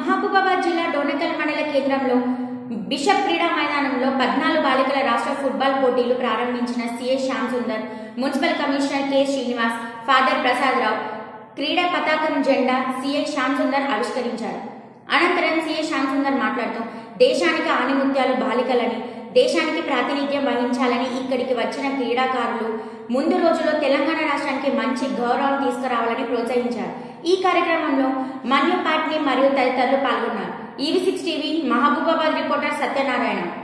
మహబూబాబాద్ జిల్లా డోనకల్ మండల కేంద్రంలో బిషప్ క్రీడా మైదానంలో పద్నాలుగు బాలికల రాష్ట్ర ఫుట్బాల్ పోటీలు ప్రారంభించిన CS Shyam Sundar municipal commissioner K Srinivas father Prasad Rao క్రీడా పతాకం జెండా సీఎస్ శ్యామ్ సుందర్ ఆవిష్కరించారు అనంతరం సీఎస్ శ్యామ్ సుందర్ మాట్లాడుతూ దేశానికి ఆనిముత్యాలు బాలికలని దేశానికి ప్రాతినిధ్యం వహించాలని ఇక్కడికి వచ్చిన క్రీడాకారులు ముందు రోజుల్లో తెలంగాణ రాష్ట్రానికి మంచి గౌరవం తీసుకురావాలని ప్రోత్సహించారు ఈ కార్యక్రమంలో మన్యు పాట్ని మరియు తదితరులు పాల్గొన్నారు EV six TV Mahabubabad reporter Satyanarayana